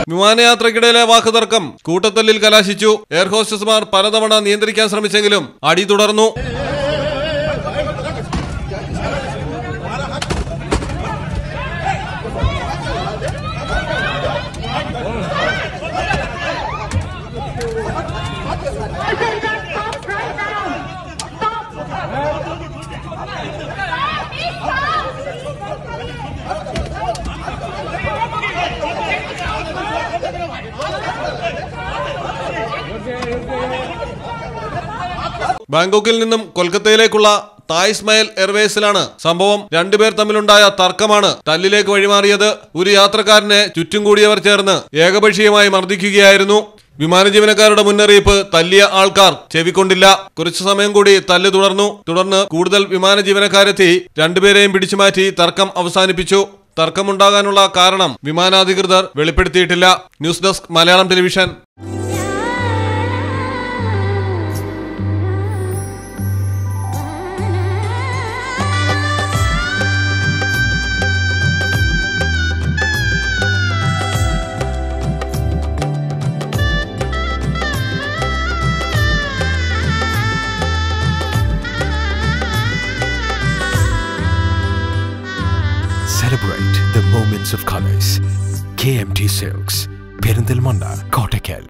വിമാനയാത്രക്കിടയിലെ വാക്കുതർക്കം കൂട്ടത്തല്ലിൽ കലാശിച്ചു എയർ ഹോസ്റ്റസുമാർ പലതവണ നിയന്ത്രിക്കാൻ ശ്രമിച്ചെങ്കിലും അടി തുടർന്നു ബാങ്കോക്കിൽ നിന്നും കൊൽക്കത്തയിലേക്കുള്ള തായ് സ്മൈൽ എയർവേസിലാണ് സംഭവം രണ്ടുപേർ തമ്മിലുണ്ടായ തർക്കമാണ് തല്ലിലേക്ക് വഴിമാറിയത് ഒരു യാത്രക്കാരനെ ചുറ്റും കൂടിയവർ ചേർന്ന് ഏകപക്ഷീയമായി മർദ്ദിക്കുകയായിരുന്നു വിമാന ജീവനക്കാരുടെ മുന്നറിയിപ്പ് തല്ലിയ ആൾക്കാർ ചെവിക്കൊണ്ടില്ല കുറച്ചു സമയം കൂടി തല്ല് തുടർന്നു തുടർന്ന് കൂടുതൽ വിമാന ജീവനക്കാരെത്തി രണ്ടുപേരെയും പിടിച്ചുമാറ്റി തർക്കം അവസാനിപ്പിച്ചു തർക്കമുണ്ടാകാനുള്ള കാരണം വിമാനാധികൃതർ വെളിപ്പെടുത്തിയിട്ടില്ല news desk Malayalam television Celebrate the moments of colors. KMT Silks, Perindalmanda, Kottakkal.